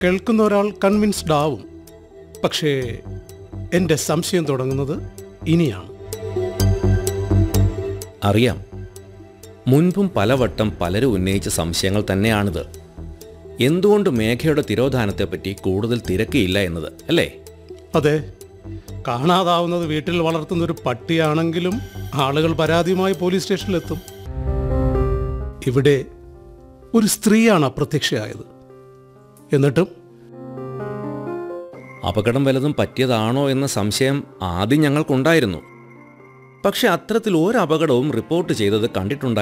കേൾക്കുന്ന ഒരാൾ കൺവിൻസ്ഡ് ആവും പക്ഷേ എൻ്റെ സംശയം തുടങ്ങുന്നത് ഇനിയാണ് അറിയാം മുൻപും പലവട്ടം പലരും ഉന്നയിച്ച സംശയങ്ങൾ തന്നെയാണിത് എന്തുകൊണ്ട് മേഘയുടെ തിരോധാനത്തെപ്പറ്റി കൂടുതൽ തിരക്കിയില്ല എന്നത് അല്ലേ അതെ കാണാതാവുന്നത് വീട്ടിൽ വളർത്തുന്ന ഒരു പട്ടിയാണെങ്കിലും ആളുകൾ പരാതിയുമായി പോലീസ് സ്റ്റേഷനിലെത്തും ഇവിടെ ഒരു സ്ത്രീയാണ് അപ്രത്യക്ഷയായത് എന്നിട്ടും അപകടം വല്ലതും പറ്റിയതാണോ എന്ന സംശയം ആദ്യം ഞങ്ങൾക്കുണ്ടായിരുന്നു പക്ഷെ അത്തരത്തിൽ ഒരു അപകടവും റിപ്പോർട്ട് ചെയ്തത് കണ്ടിട്ടുണ്ടായി